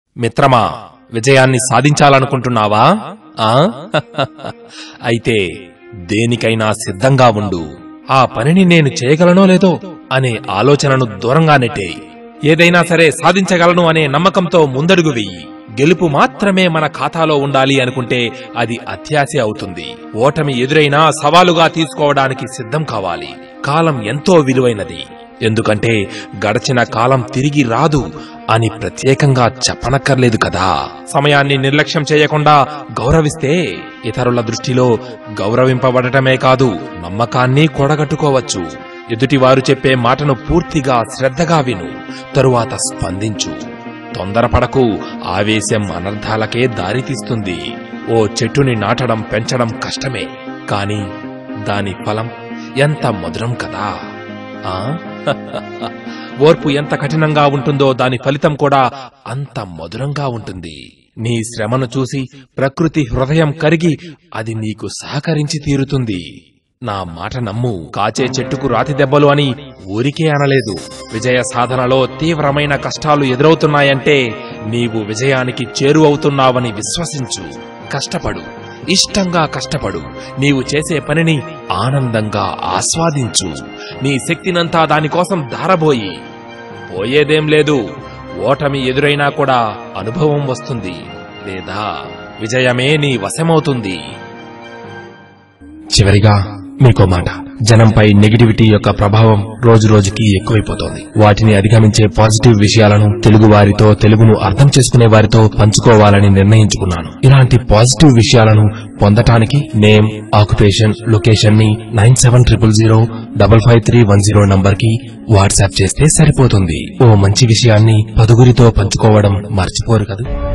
మిత్రమా విజయాన్ని సాధించాలనుకుంటున్నావా ఆ అయితే దేనికైనా సిద్ధంగా ఉండు ఆ పనిని నేను చేయగలనో లేదో అనే ఆలోచనను దూరంగా నెట్టేయి ఏదైనా సరే సాధించగలను అనే నమ్మకంతో ముందడుగు వెయ్యి గెలుపు మాత్రమే మన ఖాతాలో ఉండాలి అనుకుంటే అది అత్యాశ అవుతుంది ఓటమి ఎదురైనా సవాలుగా తీసుకోవడానికి సిద్ధం కావాలి కాలం ఎంతో విలువైనది ఎందుకంటే గడచిన కాలం తిరిగి రాదు అని ప్రత్యేకంగా చెప్పనక్కర్లేదు కదా సమయాన్ని నిర్లక్ష్యం చేయకుండా గౌరవిస్తే ఇతరుల దృష్టిలో గౌరవింపబడటమే కాదు నమ్మకాన్ని కూడగట్టుకోవచ్చు ఎదుటివారు చెప్పే మాటను పూర్తిగా శ్రద్ధగా విను తరువాత స్పందించు తొందరపడకు ఆవేశం అనర్థాలకే దారితీస్తుంది ఓ చెట్టుని నాటడం పెంచడం కష్టమే కాని దాని ఫలం ఎంత మధురం కదా ఆ ఓర్పు ఎంత కఠినంగా ఉంటుందో దాని ఫలితం కూడా అంత మధురంగా ఉంటుంది నీ శ్రమను చూసి ప్రకృతి హృదయం కరిగి అది నీకు సహకరించి తీరుతుంది నా మాట నమ్ము కాచే చెట్టుకు రాతి దెబ్బలు అని ఊరికే అనలేదు విజయ సాధనలో తీవ్రమైన కష్టాలు ఎదురవుతున్నాయంటే నీవు విజయానికి చేరువవుతున్నావని విశ్వసించు కష్టపడు ఇష్టంగా కష్టపడు నీవు చేసే పనిని ఆనందంగా ఆస్వాదించు నీ శక్తినంతా దానికోసం ధారబోయి పోయేదేం లేదు ఓటమి ఎదురైనా కూడా అనుభవం వస్తుంది లేదా విజయమే నీ వశమవుతుంది చివరిగా మీకో మాట జనంపై నెగిటివిటీ యొక్క ప్రభావం రోజు రోజుకి ఎక్కువైపోతోంది వాటిని అధిగమించే పాజిటివ్ విషయాలను తెలుగు వారితో తెలుగును అర్థం చేసుకునే వారితో పంచుకోవాలని నిర్ణయించుకున్నాను ఇలాంటి పాజిటివ్ విషయాలను పొందటానికి నేమ్ ఆక్యుపేషన్ లొకేషన్ ని nine seven triple zero double five three one zero number కి వాట్సాప్ చేస్తే సరిపోతుంది ఓ మంచి విషయాన్ని పదుగురితో పంచుకోవడం మర్చిపోరు కదా